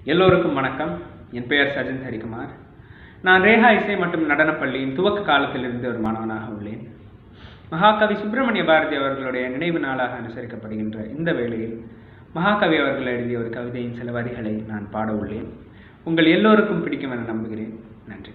எல்லோருக்கும் வணக்கம் என் பெயர் சஜன் ஹரிகுமார் நான் ரேகா இசை மற்றும் நடனப் பள்ளியின் துவக்க காலத்திலிருந்து ஒரு மாணவனாக உள்ளேன் மகாகவி சுப்பிரமணிய பாரதி அவர்களுடைய நினைவு நாளாக அனுசரிக்கப்படுகின்ற இந்த வேளையில் மகாகவி அவர்கள் எழுதிய ஒரு கவிதையின் சில வரிகளை நான் பாட உள்ளேன் உங்கள் எல்லோருக்கும் பிடிக்கும் என நம்புகிறேன் நன்றி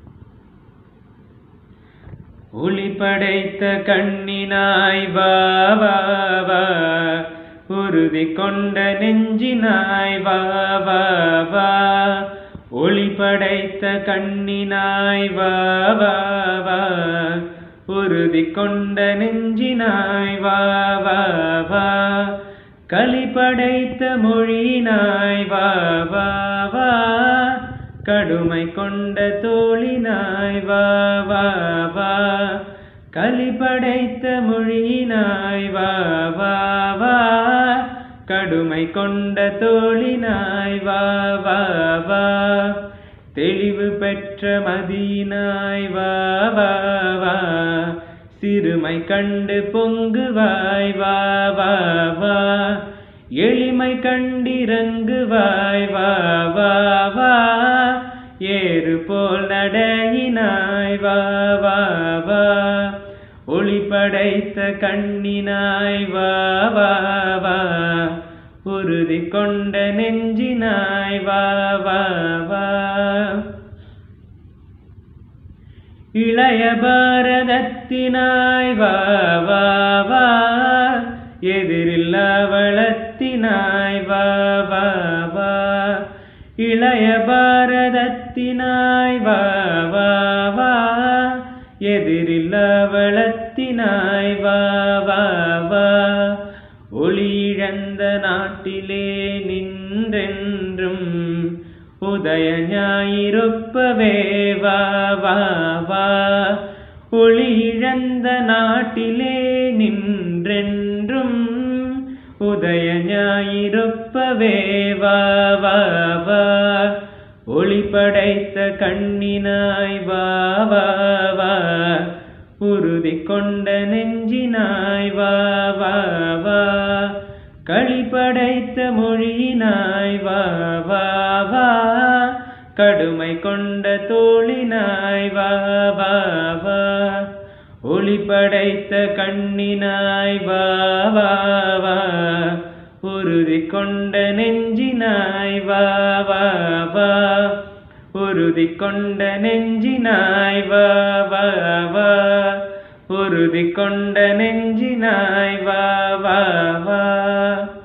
ஒளி படைத்த கண்ணினாய் வா வா வா உறுதி கொண்ட நெஞ்சினாய் வா வா வா ஒளி படைத்த கண்ணினாய் வா வா வா உறுதி கொண்ட நெஞ்சினாய் வா வா வா களி படைத்த மொழியினாய் வா வா வா கடுமை கொண்ட தோழினாய் வா வா வா களி படைத்த மொழியினாய் வா வா வா கடுமை கொண்ட தோழினாய் வா வா வா தெளிவு பெற்ற மதியினாய் வா வா வா சிறுமை கண்டு பொங்குவாய் வா வா வா எளிமை கண்டிறங்குவாய் வா வா வா ஏறு போல் நடையினாய் வா வா வா ஒளி படைத்த கண்ணினாய் வா வா வா உறுதி கொண்ட நெஞ்சினாய் வா வா வா இளைய பாரதத்தினாய் வா வா வா எதிரில் அவளத்தினாய் வா வா வா இளைய பாரதத்தினாய் வா வா வா எதிரில் அவளத்தினாய் வா வா வா ஒளி இழந்த நாட்டிலே நின்றென்றும் உதய ஞாயிறொப்பவே வா வா வா ஒளி இழந்த நாட்டிலே நின்றென்றும் உதய ஞாயிறொப்பவே வா வா வா ஒளி படைத்த கண்ணினாய் வா வா வா உறுதி கொண்ட நெஞ்சினாய் வா வா வா களி படைத்த மொழியினாய் வா வா வா கடுமை கொண்ட தோழினாய் வா வா வா ஒளி படைத்த கண்ணினாய் வா வா வா உறுதி கொண்ட நெஞ்சினாய் வா வா வா உறுதி கொண்ட நெஞ்சினாய் வா வா வா உறுதி கொண்ட நெஞ்சினாய் வா வா வா